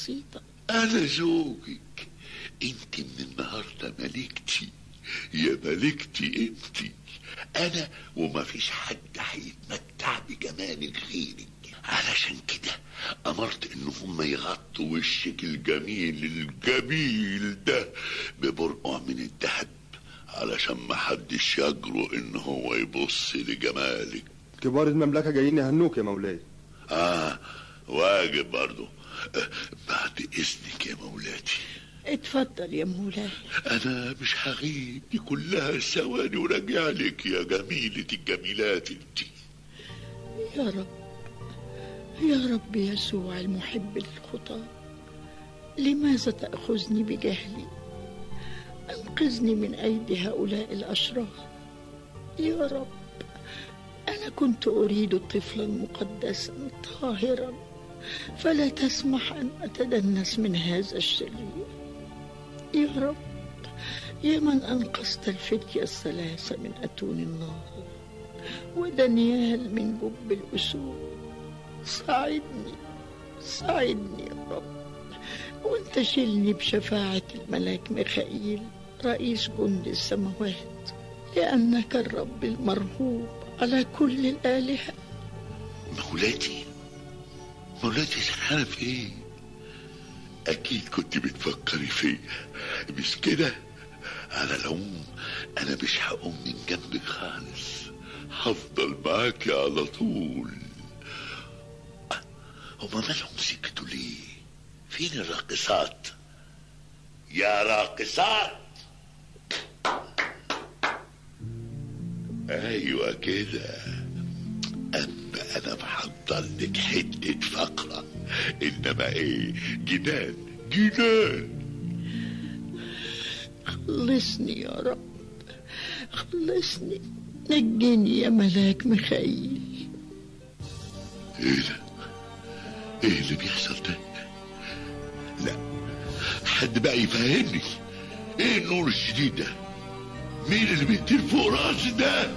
بسيطة أنا زوجك أنت من النهاردة ملكتي يا ملكتي أنت أنا وما فيش حد هيتمتع بجمالك غيرك علشان كده أمرت إن هم يغطوا وشك الجميل الجميل ده ببرقع من الذهب علشان ما حدش يجرؤ إن هو يبص لجمالك كبار المملكة جايين يهنوك يا مولاي آه واجب برضو آه، بعد إذنك يا مولاتي اتفضل يا مولاي أنا مش هغيب دي كلها ثواني وراجع لك يا جميلة الجميلات انت يا رب يا رب يسوع المحب للخطاة لماذا تأخذني بجهلي أنقذني من أيدي هؤلاء الأشرار يا رب أنا كنت أريد طفلا مقدسا طاهرا فلا تسمح أن أتدنس من هذا الشرير يا رب يا من أنقذت الفتية الثلاثة من أتون النار ودانيال من جب الأسود ساعدني ساعدني يا رب وانت شيلني بشفاعة الملاك ميخائيل رئيس جند السماوات لأنك الرب المرهوب على كل الآلهة مولاتي مولاتي سرحانة في ايه اكيد كنت بتفكري فيا مش كده على العموم انا مش هقوم من جنبك خالص هفضل معاكي على طول آه، هما مالهم سكتوا ليه فين الراقصات يا راقصات ايوه كده اما انا محضر لك حته فقره انما ايه جنان جنان خلصني يا رب خلصني نجني يا ملاك ميخائيل ايه ده ايه اللي بيحصل ده لا حد بقى يفهمني ايه النور الشديد ده مين اللي بيطير فوق راسي ده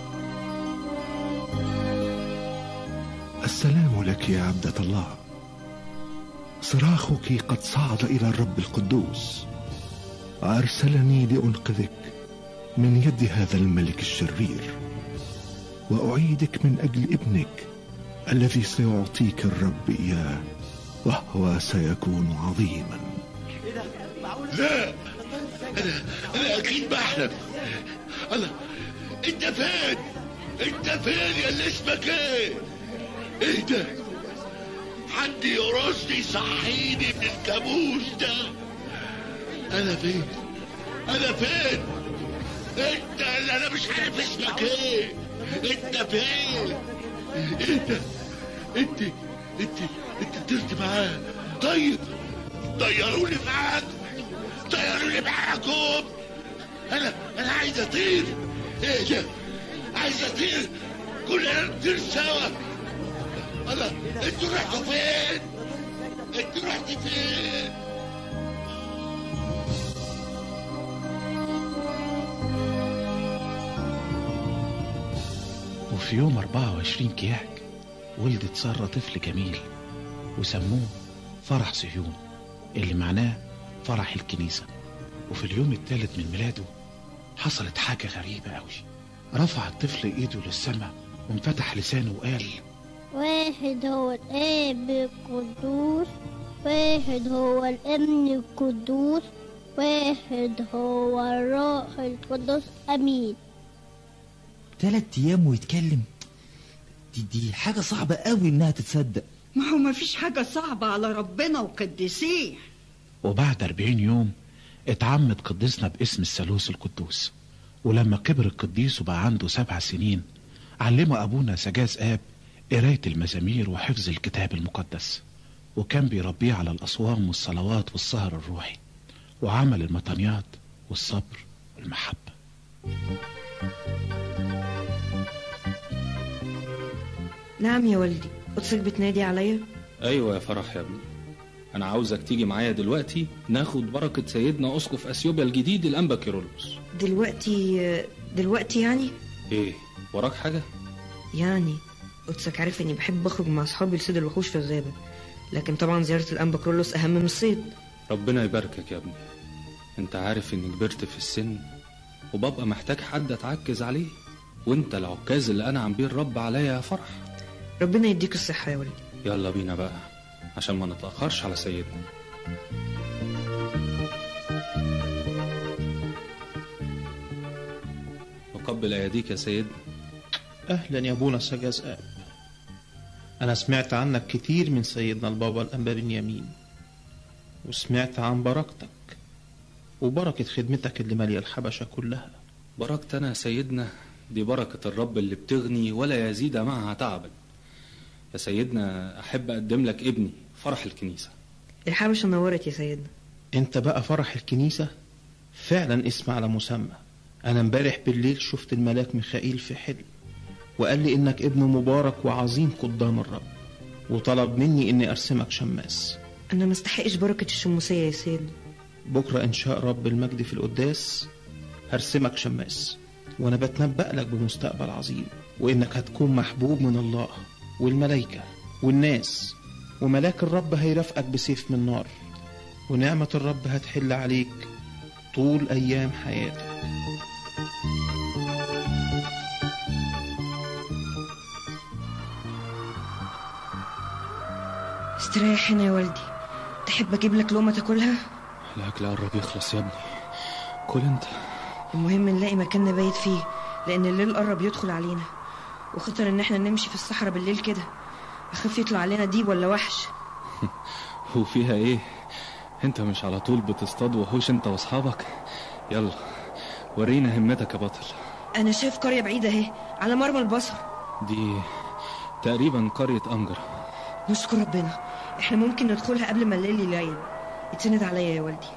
السلام لك يا عبدة الله صراخك قد صعد إلى الرب القدوس أرسلني لأنقذك من يد هذا الملك الشرير وأعيدك من أجل ابنك الذي سيعطيك الرب إياه وهو سيكون عظيما لا انا انا اكيد بحلم الله انت فين انت فين يا اللي اسمك ايه ايه ده حد يرصني يصحيني من الكابوس ده انا فين انا فين انت اللي انا مش عارف اسمك ايه انت فين ايه ده انت انت انت طرت معاه طيب طيروني معاكم طيروني معاكم انا انا عايز اطير ايه ده عايز اطير كلنا نطير سوا الله انتوا رحتوا فين انتوا رحتوا فين وفي يوم 24 كياك ولدت سارة طفل جميل وسموه فرح صهيون اللي معناه فرح الكنيسة وفي اليوم الثالث من ميلاده حصلت حاجة غريبة أوي رفع الطفل إيده للسماء وانفتح لسانه وقال واحد هو الآب القدوس واحد هو الابن القدوس واحد هو الروح القدس أمين تلات ايام ويتكلم دي دي حاجة صعبة قوي انها تتصدق ما هو ما فيش حاجة صعبة على ربنا وقدسيه وبعد 40 يوم اتعمد قديسنا باسم الثالوث القدوس ولما كبر القديس وبقى عنده سبع سنين علمه أبونا سجاز آب قراية المزامير وحفظ الكتاب المقدس وكان بيربيه على الأصوام والصلوات والسهر الروحي وعمل المطنيات والصبر والمحبة نعم يا والدي قدسك بتنادي عليا ايوه يا فرح يا ابني انا عاوزك تيجي معايا دلوقتي ناخد بركة سيدنا اسقف اثيوبيا الجديد الانبا كيرلس دلوقتي دلوقتي يعني ايه وراك حاجة يعني قدسك عارف اني بحب اخرج مع اصحابي لصيد الوحوش في الغابة لكن طبعا زيارة الأنبا كرولوس أهم من الصيد ربنا يباركك يا ابني انت عارف اني كبرت في السن وببقى محتاج حد اتعكز عليه وانت العكاز اللي انا عم بيه الرب عليا يا فرح ربنا يديك الصحة يا ولدي يلا بينا بقى عشان ما نتأخرش على سيدنا نقبل اياديك يا سيدنا أهلا يا أبونا سجاز آب أنا سمعت عنك كتير من سيدنا البابا الأنبا بنيامين وسمعت عن بركتك وبركة خدمتك اللي مالية الحبشة كلها بركتنا يا سيدنا دي بركة الرب اللي بتغني ولا يزيد معها تعبا يا سيدنا أحب أقدم لك ابني فرح الكنيسة الحبشة نورت يا سيدنا انت بقى فرح الكنيسة فعلا اسم على مسمى انا امبارح بالليل شفت الملاك ميخائيل في حلم وقال لي انك ابن مبارك وعظيم قدام الرب وطلب مني اني ارسمك شماس أنا ما استحقش بركة الشموسية يا سيدنا بكرة ان شاء رب المجد في القداس هرسمك شماس وانا بتنبأ لك بمستقبل عظيم وانك هتكون محبوب من الله والملائكة والناس وملاك الرب هيرافقك بسيف من نار ونعمة الرب هتحل عليك طول أيام حياتك استريح هنا يا والدي تحب أجيب لك لقمة تاكلها الأكل قرب يخلص يا ابني كل انت المهم نلاقي مكان نبيت فيه لأن الليل قرب يدخل علينا وخطر إن احنا نمشي في الصحراء بالليل كده أخاف يطلع علينا ديب ولا وحش وفيها ايه انت مش على طول بتصطاد وحوش انت واصحابك يلا ورينا همتك يا بطل أنا شايف قرية بعيدة أهي على مرمى البصر دي تقريبا قرية أنجر نشكر ربنا احنا ممكن ندخلها قبل ما الليل يليل اتسند عليا يا والدي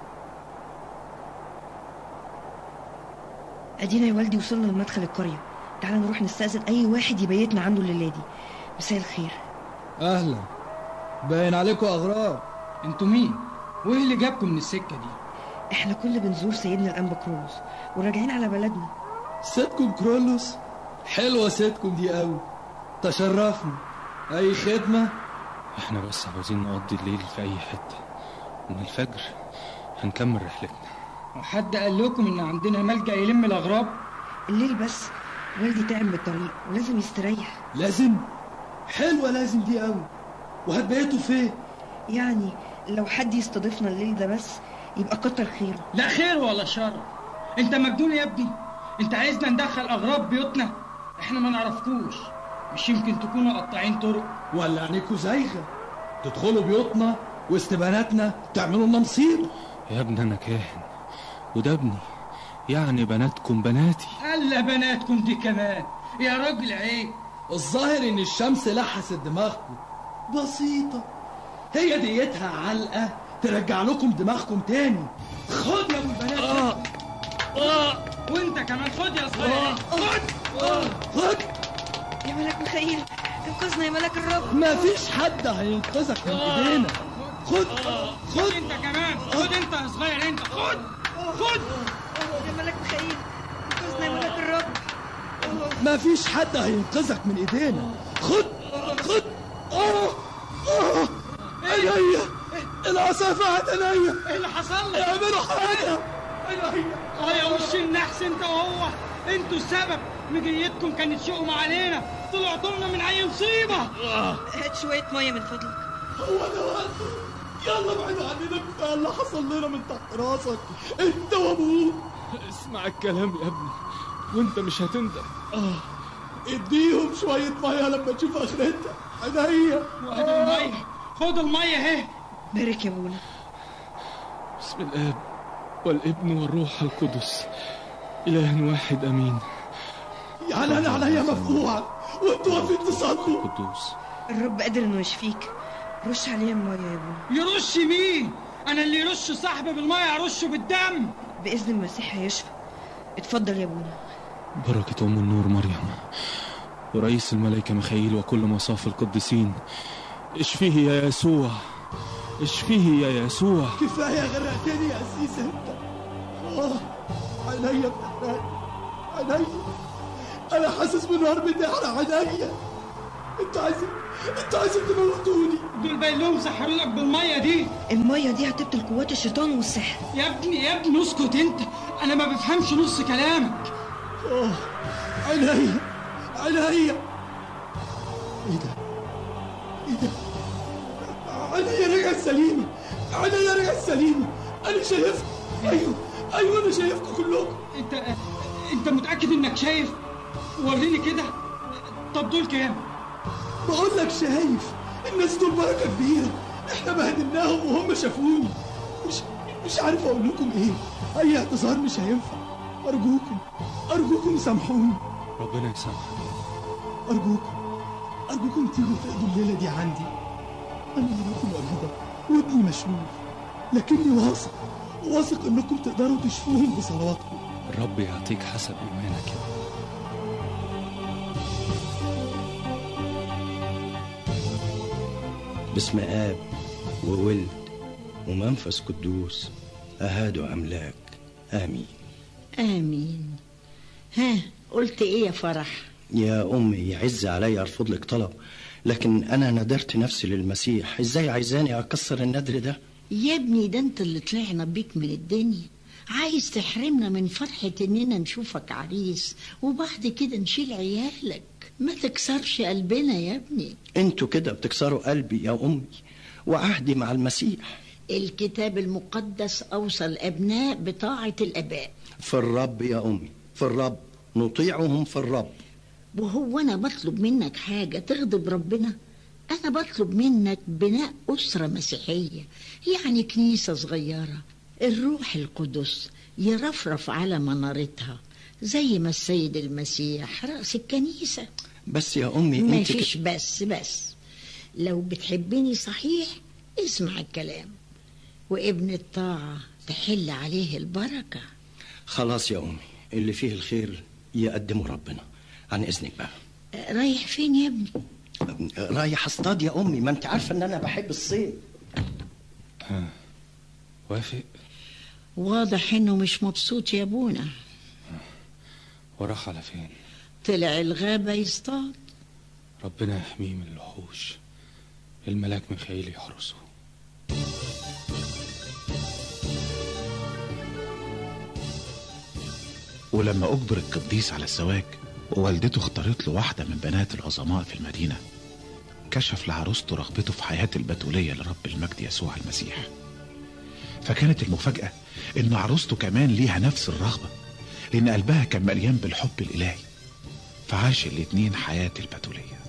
ادينا يا والدي وصلنا لمدخل القرية تعال نروح نستأذن أي واحد يبيتنا عنده الليلة دي مساء الخير اهلا باين عليكم اغراب انتوا مين وايه اللي جابكم من السكه دي احنا كل بنزور سيدنا الأنبا كرولوس وراجعين على بلدنا سيدكم كرولوس حلوه سيدكم دي قوي تشرفنا اي خدمه احنا بس عاوزين نقضي الليل في أي حتة ومن الفجر هنكمل رحلتنا وحد قال لكم ان عندنا ملجأ يلم الاغراب الليل بس والدي تعب من الطريق ولازم يستريح لازم حلوه لازم دي قوي وهتبيتوا فين يعني لو حد يستضيفنا الليل ده بس يبقى كتر خيره لا خير ولا شر انت مجنون يا ابني انت عايزنا ندخل اغراب بيوتنا احنا ما نعرفكوش مش يمكن تكونوا قطاعين طرق ولا عينيكوا زايغه تدخلوا بيوتنا وسط بناتنا تعملوا لنا مصيبه يا ابني أنا كاهن وده ابني يعني بناتكم بناتي الا بناتكم دي كمان يا راجل عيب الظاهر ان الشمس لحست دماغكم بسيطة هي ديتها علقة ترجع لكم دماغكم تاني خد يا ابو البنات آه. آه. وانت كمان خد يا صغير خد آه. خد يا ملاك ميخائيل انقذنا يا ملاك الرب ما فيش حد هينقذك من ايدينا خد خد انت كمان خد انت يا صغير انت خد خد يا ملاك ميخائيل انقذنا يا ملاك الرب ما فيش حد هينقذك من ايدينا خد خد اه اه عينيا العصافة عينيا ايه اللي حصل لي؟ اعملوا حاجة عينيا اه يا وش النحس انت وهو انتوا السبب مجيتكم كانت شؤم علينا طلعتوا لنا من اي مصيبة هات شوية مية من فضلك هو ده وقته يلا ابعدوا عننا كفايه اللي حصل لنا من تحت راسك انت وابوك اسمع الكلام يا ابني وانت مش هتندم اه اديهم شوية مية لما تشوف اخرتها عينيا وادي المية خد المية اهي بارك يا ابونا بسم الآب والابن والروح القدس إله واحد أمين يعني انا عليا مفتوحة وانتوا واقفين تصلوا قدوس الرب قادر انه يشفيك رش عليها المية يا ابونا يرش مين انا اللي يرش صاحبي بالمية ارشه بالدم بإذن المسيح هيشفى اتفضل يا ابونا بركة أم النور مريم ورئيس الملائكة ميخائيل وكل مصاف القديسين اشفيه يا يسوع اشفيه يا يسوع كفاية غرقتني يا أسيس انت اه عينيا بتحرق عينيا انا حاسس بالنار بتحرق عينيا انتوا عايزين انتوا عايزين تموتوني دول باين لهم سحرونك بالميه دي المية دي هتبطل قوات الشيطان والسحر يا ابني يا ابني اسكت انت انا ما بفهمش نص كلامك اه عينيا عينيا ايه ده ايه ده عينيا رجعت سليمة عينيا رجعت سليمة انا شايفكم ايوه ايوه انا شايفكم كلكم انت انت متاكد انك شايف وريني كده طب دول كام بقول لك شايف الناس دول بركة كبيرة احنا بهدلناهم وهم شافوني مش مش عارف اقول لكم ايه اي اعتذار مش هينفع ارجوكم ارجوكم سامحوني ربنا يسامحك ارجوكم ارجوكم تيجوا تقضوا الليلة دي عندي انا مراتي مريضة وابني مشلول لكني واثق واثق انكم تقدروا تشفوهم بصلواتكم الرب يعطيك حسب إيمانك يا باسم آب وولد ومنفس قدوس أهاد أملاك آمين آمين ها قلت إيه يا فرح يا أمي يعز علي أرفض لك طلب لكن أنا ندرت نفسي للمسيح إزاي عايزاني أكسر الندر ده يا ابني ده انت اللي طلعنا بيك من الدنيا عايز تحرمنا من فرحة اننا نشوفك عريس وبعد كده نشيل عيالك ما تكسرش قلبنا يا ابني انتوا كده بتكسروا قلبي يا أمي وعهدي مع المسيح الكتاب المقدس أوصى الأبناء بطاعة الآباء في الرب يا أمي في الرب نطيعهم في الرب وهو أنا بطلب منك حاجة تغضب ربنا أنا بطلب منك بناء أسرة مسيحية يعني كنيسة صغيرة الروح القدس يرفرف على منارتها زي ما السيد المسيح رأس الكنيسة بس يا أمي ما انت فيش ك... بس بس لو بتحبني صحيح اسمع الكلام وابن الطاعة تحل عليه البركة خلاص يا أمي اللي فيه الخير يقدمه ربنا عن إذنك بقى رايح فين يا ابني رايح اصطاد يا أمي ما أنت عارفة إن أنا بحب الصيد ها وافق واضح انه مش مبسوط يا ابونا وراح على فين طلع الغابة يصطاد ربنا يحميه من الوحوش الملاك ميخائيل يحرسه ولما أجبر القديس على الزواج ووالدته اختارت له واحدة من بنات العظماء في المدينة كشف لعروسته رغبته في حياة البتولية لرب المجد يسوع المسيح فكانت المفاجأة إن عروسته كمان ليها نفس الرغبة لأن قلبها كان مليان بالحب الإلهي فعاش الاتنين حياة البتولية